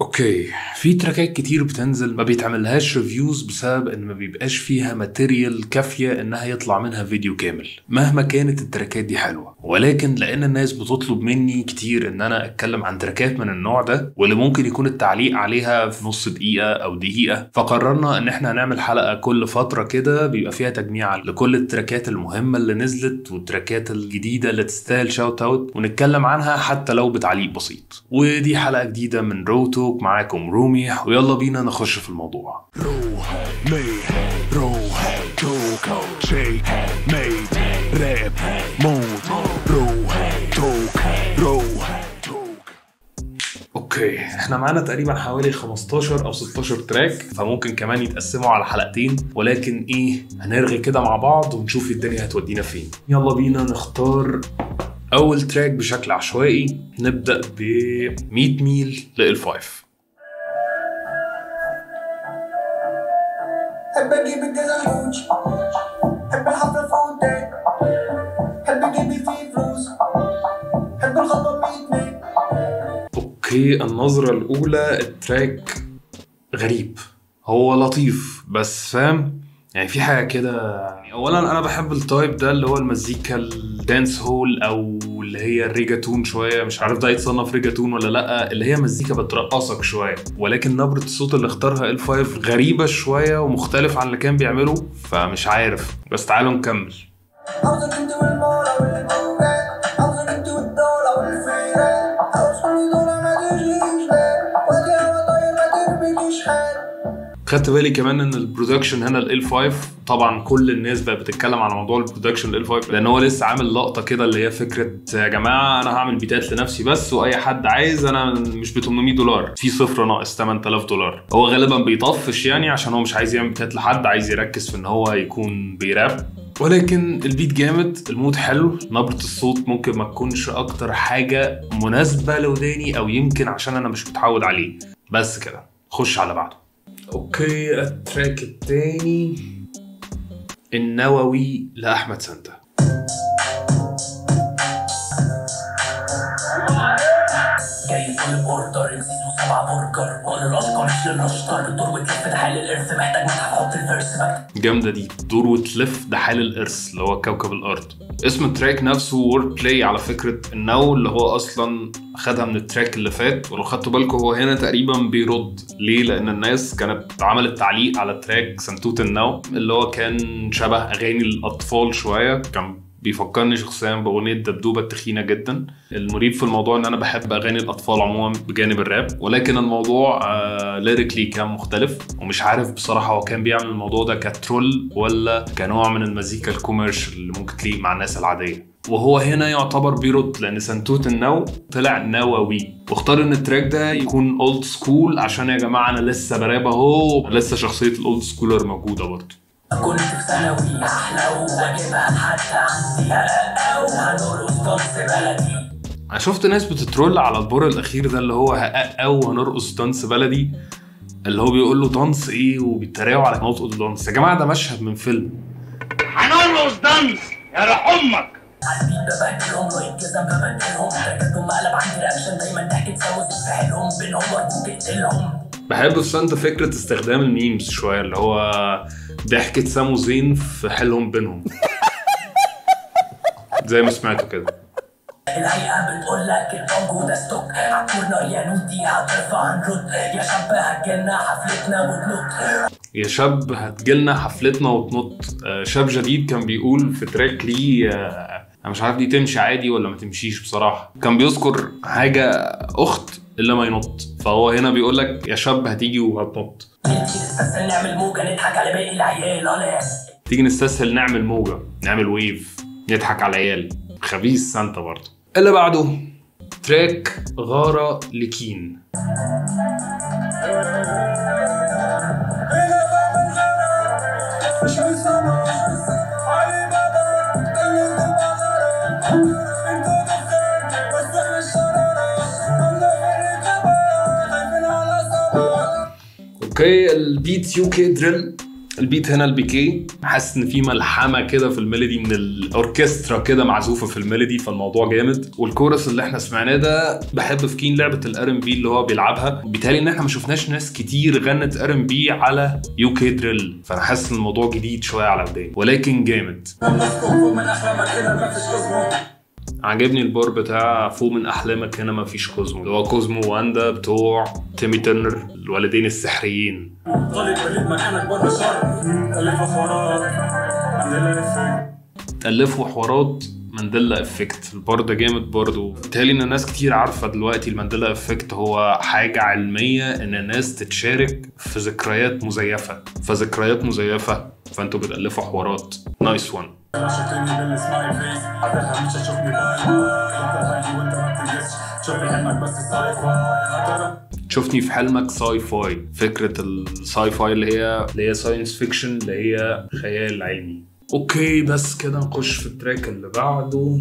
اوكي في تراكات كتير بتنزل ما بيتعملهاش ريفيوز بسبب ان ما بيبقاش فيها ماتيريال كافيه انها يطلع منها فيديو كامل مهما كانت التراكات دي حلوه ولكن لان الناس بتطلب مني كتير ان انا اتكلم عن تراكات من النوع ده واللي ممكن يكون التعليق عليها في نص دقيقه او دقيقه فقررنا ان احنا هنعمل حلقه كل فتره كده بيبقى فيها تجميع لكل التراكات المهمه اللي نزلت والتراكات الجديده اللي تستاهل شاوت اوت ونتكلم عنها حتى لو بتعليق بسيط ودي حلقه جديده من روتوك معاكم رومي ويلا بينا نخش في الموضوع روح ميت روح توك شيء ميت راب موت روح توك روح توك اوكي احنا معانا تقريبا حوالي 15 او 16 تراك فممكن كمان يتقسموا على حلقتين ولكن ايه هنرغي كده مع بعض ونشوف الدنيا هتودينا فين يلا بينا نختار اول تراك بشكل عشوائي نبدا ب 100 ميل لال 5 حب اجيب الجزم بوتش حب الحفلة فوتك حب جيبي فيه فلوس حب الخطب ميت اوكي النظرة الأولى التراك غريب هو لطيف بس فاهم يعني في حاجة كده يعني أولا أنا بحب التايب ده اللي هو المزيكا الدانس هول أو اللي هي الريجاتون شوية مش عارف ده يتصنف ريجاتون ولا لأ اللي هي مزيكا بترقصك شوية ولكن نبرة الصوت اللي اختارها ال 5 غريبة شوية ومختلف عن اللي كان بيعمله فمش عارف بس تعالوا نكمل عاوزك انت والمولى والبوجات عاوزك انت والدولة والفيران عاوز كل دول ما تجيش بال وادي هوا طاير ما ترميكيش حال خدت بالي كمان ان البرودكشن هنا ال 5 طبعا كل الناس بقت بتتكلم على موضوع البرودكشن ال 5 لان هو لسه عامل لقطه كده اللي هي فكره يا جماعه انا هعمل بيتات لنفسي بس واي حد عايز انا مش ب 800 دولار في صفر ناقص 8000 دولار هو غالبا بيطفش يعني عشان هو مش عايز يعمل بيتات لحد عايز يركز في ان هو يكون بيراب ولكن البيت جامد المود حلو نبرة الصوت ممكن ما تكونش اكتر حاجة مناسبة لوداني او يمكن عشان انا مش متعود عليه بس كده خش على بعضه اوكي التراك التاني النووي لاحمد سانتا جاي فول اوردر نسيت سبعة برجر بقول الاشقر مش للاشطر بتدور وتلف ده حال الارث محتاج متعب حط الفيرس بكتب جامدة دي دور وتلف ده حال الإرث اللي هو كوكب الأرض اسم التراك نفسه وورد بلاي على فكرة النو اللي هو أصلا خدها من التراك اللي فات ولو خدتوا بالكم هو هنا تقريبا بيرد ليه؟ لأن الناس كانت عملت تعليق على تراك سنتوت النو اللي هو كان شبه أغاني الأطفال شوية كان بيفكرني شخصيا باغنيه دبدوبه التخينه جدا المريب في الموضوع ان انا بحب اغاني الاطفال عموما بجانب الراب ولكن الموضوع آه ليريكلي كان مختلف ومش عارف بصراحه هو كان بيعمل الموضوع ده كترول ولا كنوع من المزيكا الكوميرشال اللي ممكن تليق مع الناس العاديه وهو هنا يعتبر بيرد لان سنتوت النو طلع نووي واختار ان التراك ده يكون اولد سكول عشان يا جماعه انا لسه براب اهو لسه شخصيه الاولد سكولر موجوده برضه كنت في ثانوي احلى واجيبها حتى عندي او هنرقص دانس بلدي انا شفت ناس بتترول على البور الاخير ده اللي هو هقق او هنرقص دانس بلدي اللي هو بيقول له دانس ايه وبيتريقوا على نطق الدانس يا جماعه ده مشهد من فيلم هنرقص دانس يا روح امك عالبيت ببهدلهم لايك جزم ببدلهم تركتهم مقلب عندي رياكشن دايما ضحكة ساموس في حيلهم بينهم وارجوك اقتلهم بحب في سانتا فكره استخدام الميمز شويه اللي هو ضحكه سامو زين في حيلهم بينهم زي ما سمعتوا كده الهيئة بتقول لك البانجو ده ستوك عكورنا يا نودي هترفع هنرد يا شاب هتجيلنا حفلتنا وتنط يا شاب هتجيلنا حفلتنا وتنط آه، شاب جديد كان بيقول في تراك ليه آه، انا مش عارف دي تمشي عادي ولا ما تمشيش بصراحه كان بيذكر حاجه اخت الا ما ينط فهو هنا بيقول لك يا شاب هتيجي وهتنط نتيجة نستسهل نعمل موجة نضحك على باقي العيال لا تيجي نستسهل نعمل موجه نعمل ويف نضحك على العيال خبيث سانتا برضه اللي بعده تراك غارة لكين مش مسامح علي بابا قلل بابا انتوا دخان بس احنا الشرارة كنا في الركابة خايفين على صبا اوكي البيت يو كي دريل البيت هنا البيكي حاسس ان في ملحمه كده في الميلودي من الاوركسترا كده معزوفه في الميلودي فالموضوع جامد والكورس اللي احنا سمعناه ده بحب في كين لعبه الار ام بي اللي هو بيلعبها بالتالي ان احنا ما شفناش ناس كتير غنت ار ام بي على يو كي دريل فانا حاسس ان الموضوع جديد شويه على وداني ولكن جامد فوق من احلامك هنا ما فيش كوزمو عجبني البار بتاع فوق من احلامك هنا ما فيش كوزمو اللي هو كوزمو واندا بتوع تيمي ترنر الولدين السحريين طالب بلد مكانك بره شر الف حوارات عندنا افكت تألفوا حوارات مانديلا افكت البار ده جامد برضه بالتالي ان ناس كتير عارفه دلوقتي المانديلا افكت هو حاجه علميه ان الناس تتشارك في ذكريات مزيفه فذكريات مزيفه فانتوا بتألفوا حوارات نايس وان شفتني بالسمايل فيس عدها مش هتشوفني باي باي هاجي وانت ما بتلبسش شوفي حلمك بس ساي فاي شوفني في حلمك ساي فاي فكره الساي فاي اللي هي اللي هي ساينس فيكشن اللي هي خيال علمي اوكي بس كده نخش في التراك اللي بعده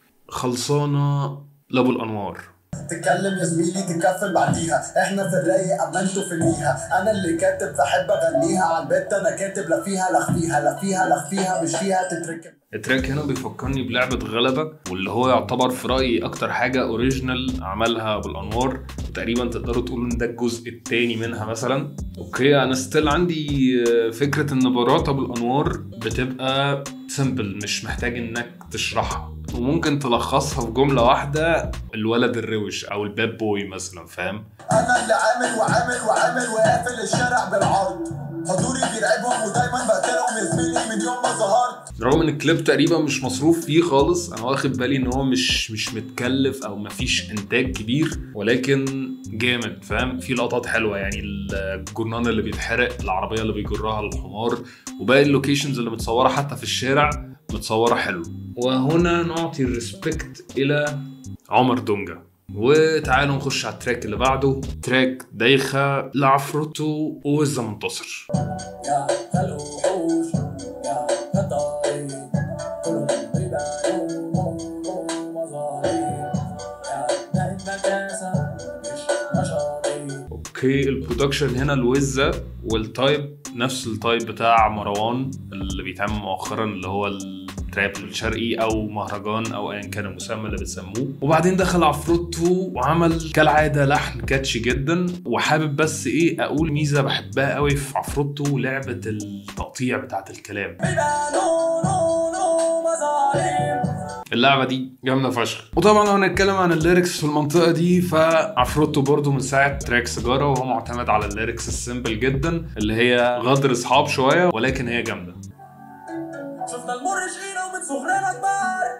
خلصانه لابو الانوار تتكلم يا زميلي تكفل بعديها احنا في الرايق اما انتوا في النيها انا اللي كاتب فاحب اغنيها على البيت انا كاتب لا فيها لا فيها لا فيها لا فيها مش فيها تتركب التراك هنا بيفكرني بلعبة غلبة واللي هو يعتبر في رأيي أكتر حاجة أوريجينال عملها بالأنوار وتقريبا تقدروا تقولوا إن ده الجزء التاني منها مثلا أوكي أنا ستيل عندي آه، فكرة إن براءة بالأنوار بتبقى سمبل مش محتاج إنك تشرحها وممكن تلخصها في جملة واحدة الولد الروش أو الباد بوي مثلا فاهم انا اللي عامل وعامل وعامل وقافل الشارع بالعرض حضوري بيرعبهم ودايما بقتلهم يا زميلي من يوم ما ظهرت رغم ان الكليب تقريبا مش مصروف فيه خالص انا واخد بالي ان هو مش مش متكلف او مفيش انتاج كبير ولكن جامد فاهم في لقطات حلوه يعني الجرنان اللي بيتحرق العربيه اللي بيجرها الحمار وباقي اللوكيشنز اللي متصوره حتى في الشارع متصوره حلو وهنا نعطي الريسبكت الى عمر دونجا وتعالوا نخش على التراك اللي بعده تراك دايخه لعفروتو ووزة منتصر يا الوحوش يا الطريق كلهم بيبانوا مظاهر يا نايم مكاسة مش مشاطير اوكي البرودكشن هنا الوزة والتايب نفس التايب بتاع مروان اللي بيتعمل مؤخرا اللي هو التراب الشرقي او مهرجان او ايا كان المسمى اللي بتسموه وبعدين دخل عفروتو وعمل كالعاده لحن كاتشي جدا وحابب بس ايه اقول ميزه بحبها قوي في عفروتو لعبه التقطيع بتاعت الكلام بيبانوا نو نو مظاهر اللعبه دي جامده فشخ وطبعا لو هنتكلم عن الليركس في المنطقه دي فعفروتو برضو من ساعه تراك سيجاره وهو معتمد على الليركس السيمبل جدا اللي هي غدر اصحاب شويه ولكن هي جامده شفنا المر شقينا ومن صغرنا كبار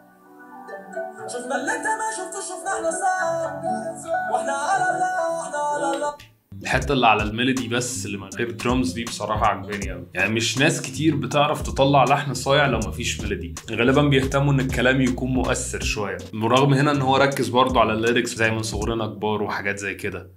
شفنا اللي انت ما شفته شفنا احنا صعب واحنا على الله واحنا على الله الحته اللي على الميلودي بس اللي من غير درامز دي بصراحه عجباني قوي يعني مش ناس كتير بتعرف تطلع لحن صايع لو مفيش ميلودي غالبا بيهتموا ان الكلام يكون مؤثر شويه بالرغم هنا ان هو ركز برضه على الليركس زي من صغرنا كبار وحاجات زي كده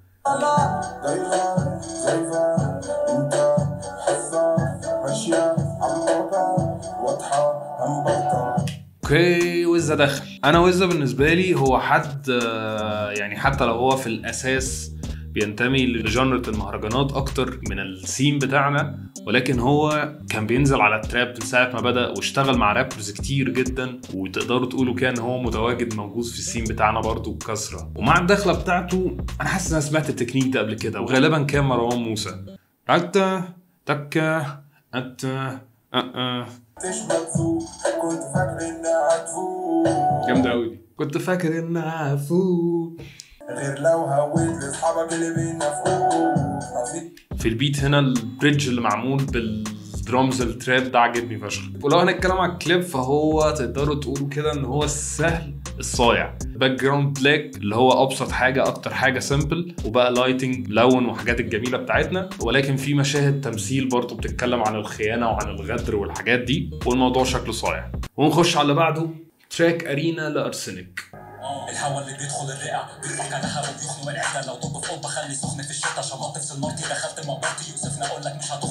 دايما زيفة انت حظة ماشية عم توقع واضحة هم بطة اوكي وزة دخل انا وزة بالنسبه لي هو حد آه، يعني حتى لو هو في الاساس بينتمي لجنرة المهرجانات اكتر من السين بتاعنا ولكن هو كان بينزل على التراب من ساعه ما بدا واشتغل مع رابرز كتير جدا وتقدروا تقولوا كان هو متواجد موجود في السين بتاعنا برضو بكثره ومع الدخله بتاعته انا حاسس ان انا سمعت التكنيك ده قبل كده وغالبا كان مروان موسى تكا تكا أت أه أه مش مبسوط كنت فاكر انها هتفوق جامدة أوي دي كنت فاكر إنها فوق غير لو هويت لاصحابك اللي بينا فوق نصيب في البيت هنا البريدج اللي معمول بالدرامز التراب ده عجبني فشخ ولو هنتكلم على الكليب فهو تقدروا تقولوا كده ان هو السهل الصايع باك جراوند بلاك اللي هو ابسط حاجه اكتر حاجه سيمبل وبقى لايتنج لون وحاجات الجميله بتاعتنا ولكن في مشاهد تمثيل برضه بتتكلم عن الخيانه وعن الغدر والحاجات دي والموضوع شكله صايع ونخش على اللي بعده تراك ارينا لارسنك الهوا اللي بيدخل الرئه بيرفع على هوا بيخنق العده لو طب في اوضه خلي سخن في الشتا شمطت في المرتي دخلت مقبرتي يوسفنا اقول لك مش هتخرج من هنا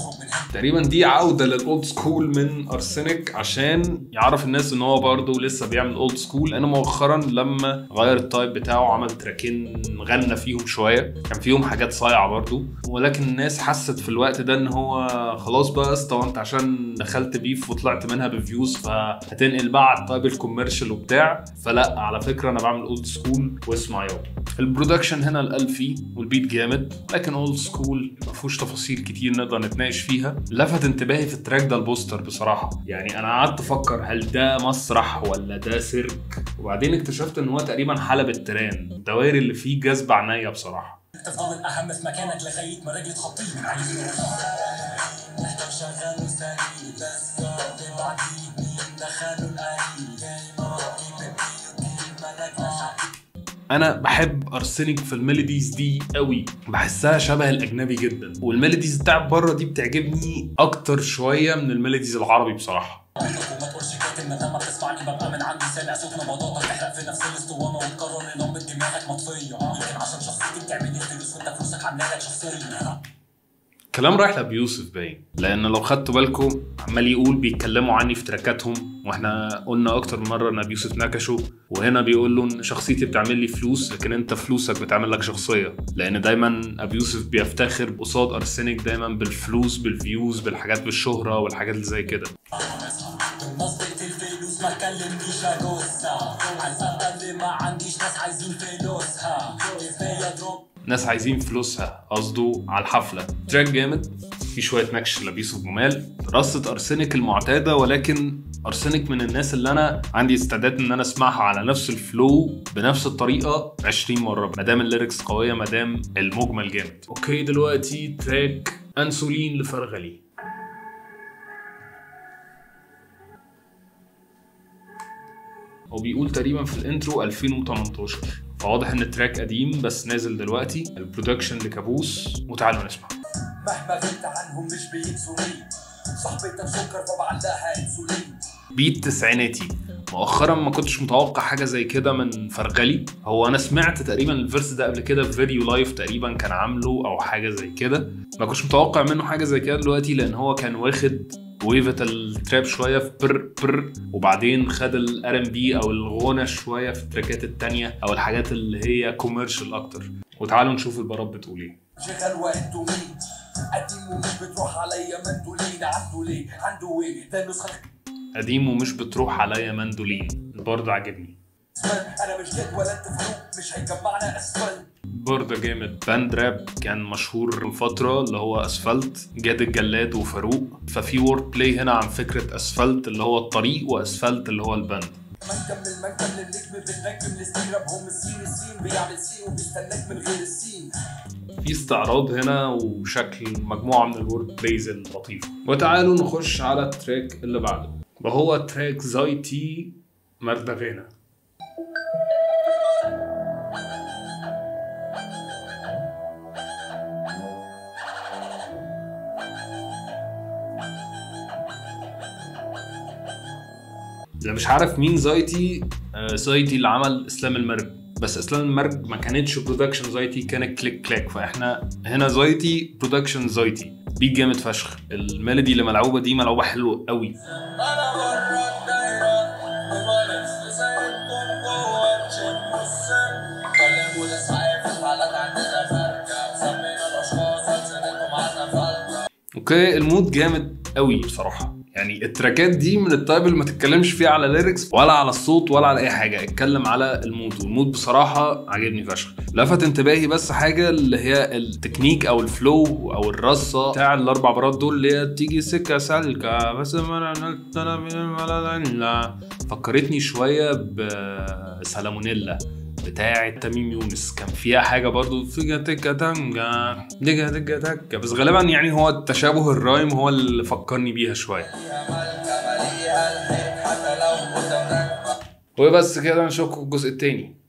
تقريبا دي عوده للاولد سكول من ارسنك عشان يعرف الناس ان هو برضه لسه بيعمل اولد سكول لان مؤخرا لما غير التايب بتاعه عمل تراكين غنى فيهم شويه كان فيهم حاجات صايعه برضه ولكن الناس حست في الوقت ده ان هو خلاص بقى يا اسطى وانت عشان دخلت بيف وطلعت منها بفيوز فهتنقل بقى على التايب الكوميرشال وبتاع فلا على فكره انا بعمل اولد سكول واسمع يابا البرودكشن هنا القل فيه والبيت جامد لكن اولد سكول ما فيهوش تفاصيل كتير نقدر نتناقش فيها لفت انتباهي في التراك ده البوستر بصراحه يعني انا قعدت افكر هل ده مسرح ولا ده سيرك وبعدين اكتشفت ان هو تقريبا حلب التران الدوائر اللي فيه جذب عينيا بصراحه تفضل الاهم في مكانك لغايه ما رجلي تخطيني محتاج شغال مستني بس تبعدي مين دخلوا القليل جاي موقف ملك انا بحب ارسنك في الميلوديز دي قوي بحسها شبه الاجنبي جدا والميلوديز بتاعت بره دي بتعجبني اكتر شويه من الميلوديز العربي بصراحه وما تقولش كاتب من غير ما تسمعني ببقى من عندي سامع صوت نبضاتك تحرق في نفس الاسطوانه وتقرر ان نوم دماغك مطفيه يمكن عشان شخصيتي بتعمل لي فلوس وانت فلوسك عامله لك شخصيه كلام رايح لابيوسف باين لان لو خدتوا بالكم عمال يقول بيتكلموا عني في تراكاتهم واحنا قلنا اكتر من مره ان ابيوسف نكشه وهنا بيقول له ان شخصيتي بتعمل لي فلوس لكن انت فلوسك بتعمل لك شخصيه لان دايما ابيوسف بيفتخر قصاد ارسنك دايما بالفلوس بالفيوز بالحاجات بالشهره والحاجات اللي زي كده بالنص الفلوس ما تكلمنيش يا جوزها عايز اللي ما عنديش ناس عايزين فلوسها كفايه دروب ناس عايزين فلوسها قصده على الحفله تراك جامد في شويه نكش لبيس وجمال رصه ارسنك المعتاده ولكن ارسنك من الناس اللي انا عندي استعداد ان انا اسمعها على نفس الفلو بنفس الطريقه 20 مره ما دام الليركس قويه ما دام المجمل جامد اوكي دلوقتي تراك انسولين لفرغلي هو بيقول تقريبا في الانترو 2018 فواضح ان التراك قديم بس نازل دلوقتي البرودكشن لكابوس وتعالوا نسمع مهما غبت عنهم مش بينسوني صاحبتك سكر فبعلقها انسولين بيت تسعيناتي مؤخرا ما كنتش متوقع حاجه زي كده من فرغلي هو انا سمعت تقريبا الفيرس ده قبل كده في فيديو لايف تقريبا كان عامله او حاجه زي كده ما كنتش متوقع منه حاجه زي كده دلوقتي لان هو كان واخد ويفة التراب شوية في بر بر وبعدين خد الار ام بي او الغنى شوية في التراكات التانية او الحاجات اللي هي كوميرشال اكتر وتعالوا نشوف البارات بتقول ايه شغال وانتوا مين قديم ومش بتروح عليا ما انتوا ليه عنده ليه عنده ايه ده نسخه قديم ومش بتروح عليا مندولين برضه عاجبني اسفل انا مش جد ولا انت فلوق مش هيجمعنا اسفل برضه جامد باند راب كان مشهور من فترة اللي هو اسفلت جاد الجلاد وفاروق ففي وورد بلاي هنا عن فكرة اسفلت اللي هو الطريق واسفلت اللي هو الباند منكم للمنكم للنجم بننجم للسين رابهم السين السين بيعمل سين وبيستناك من غير السين في استعراض هنا وشكل مجموعة من الورد بلايز اللطيفة وتعالوا نخش على التراك اللي بعده وهو تراك زايتي مردغينا اللي مش عارف مين زايتي آه، زايتي اللي عمل اسلام المرج بس اسلام المرج ما كانتش برودكشن زايتي كانت كليك كلاك فاحنا هنا زايتي برودكشن زايتي بيت جامد فشخ الميلودي اللي ملعوبه دي ملعوبه حلوه قوي انا بره الدايره وبلف زي الكونغو واتشم السن كلام والاسعاف حالات عندنا فارقه سمينا الاشخاص هتسندكم على فلتة اوكي المود جامد قوي بصراحه يعني التراكات دي من التايب اللي ما تتكلمش فيها على ليركس ولا على الصوت ولا على اي حاجه اتكلم على المود والمود بصراحه عجبني فشخ لفت انتباهي بس حاجه اللي هي التكنيك او الفلو او الرصه بتاع الاربع برات دول اللي هي تيجي سكه سالكه بس ما فكرتني شويه بسالمونيلا بتاعة تميم يونس كان فيها حاجة برضو فيجا تكا تانجا ديجا تكا تكا بس غالبا يعني هو التشابه الرايم هو اللي فكرني بيها شوية وبس كده نشوفكم الجزء التاني